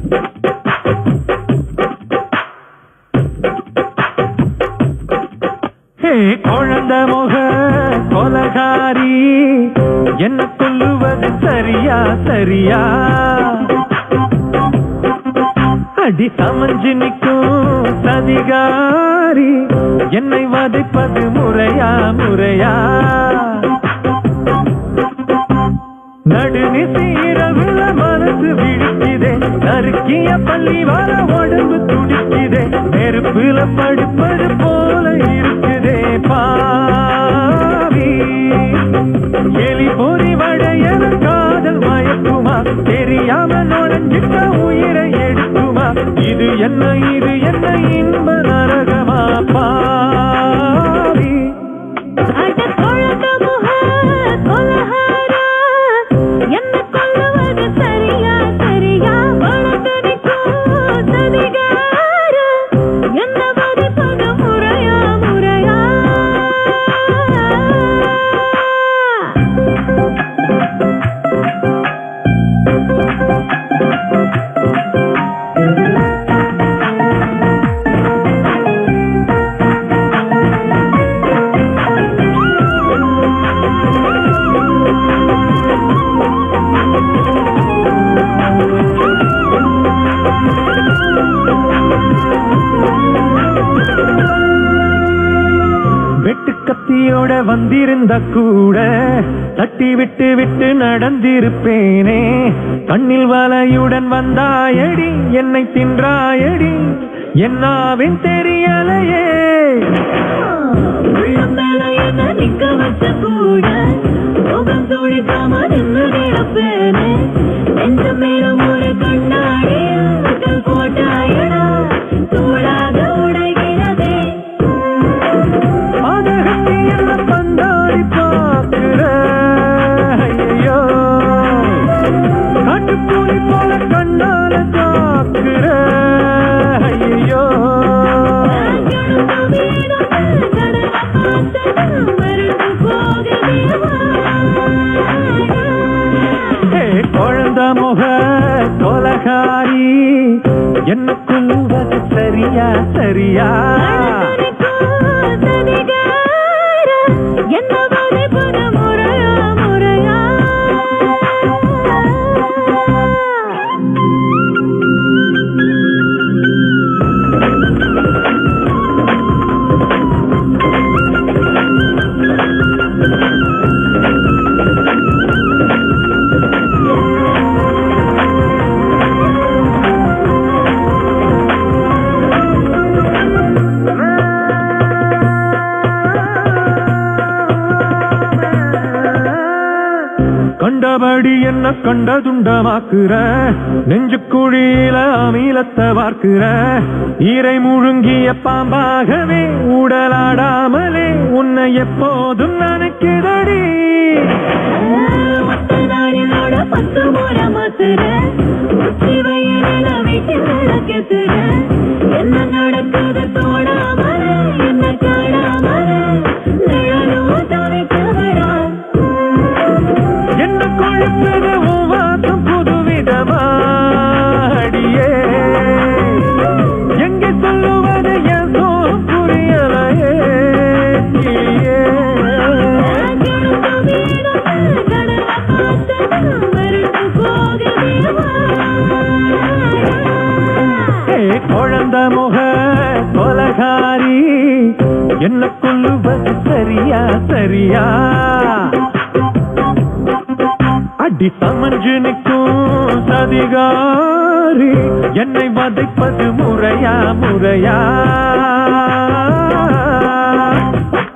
ஹே குழந்த முக கொலகாரி என்ன கொல்லுவது சரியா சரியா அடி சமஞ்சு நிற்கும் சதிகாரி என்னை வதைப்பது முறையா முறையா நடுநிசி இரவுல மனசு விழிக்குதே நறுக்கிய பள்ளி வர உடம்பு துடிக்குதே நெருப்புல படுப்பது போல இருக்குதே பாவி எலி பொறி வடையன காதல் மயக்குமா தெரியாம நுழைஞ்சிட்ட உயிரை எடுக்குமா இது என்ன இது என்ன இன்ப நரகமா பாவி அட கொழுந்த முக கொலகாரா, என்னை கொல்லுவது சரியா சரியா வளர்ந்து நிற்கும் சதிகாரா, என்னை வதைப்பது முறையா முறையா வெட்டு கத்தியோட வந்திருந்த கூட தட்டி விட்டு விட்டு நடந்திருப்பேனே கண்ணில் வலையுடன் வந்தாயடி என்னை தின்றாயடி என்னாவின் தெரியலையே உள்ளம் மேல என்ன நிக்க வச்ச கூட முகம் துடிக்காம நின்று கிடப்பேனே நெஞ்சம் மேலும் ஒரு கண்ணாடி கல் போட்டாயடா தூளாக உடைகிறதே பாதகத்தி என்ன பந்தாடி பார்க்கிற ஐயோ காட்டுப்பூனை போல கண்ணால தாக்குற ஐயோ ஹே குழந்த முக கொலகாரி என்ன கொல்லுவது சரியா சரியா என்ன வதைப்பது முறையா முறையா கண்டபடி என்ன கண்டதுண்டமாக்குற நெஞ்சு குழியில அமீலத்தை பார்க்கிற ஈரை முழுங்கிய பாம்பாகவே உடலாடாமலே உன்னை எப்போதும் நினைக்கிறடி ஒத்த நாளிலோட பத்து முறை மாத்துற உச்சி வெயிலில வீட்டில் விளக்கேத்துற என்ன நடக்குது தோணாமல என்ன காணாமல நிழலும் தவிக்கிறா என்ன கொழுப்பது உன் வாசம் புதுவிதமா அடியே எங்கே சொல்லுவது என் சோகம் புரியலையே கிளியே. ஏ குழந்த முக கொலகாரி என்ன கொல்லுவது சரியா சரியா அடி சமஞ்சு நிற்கும் சதிகாரி என்னை வதைப்பது முறையா முறையா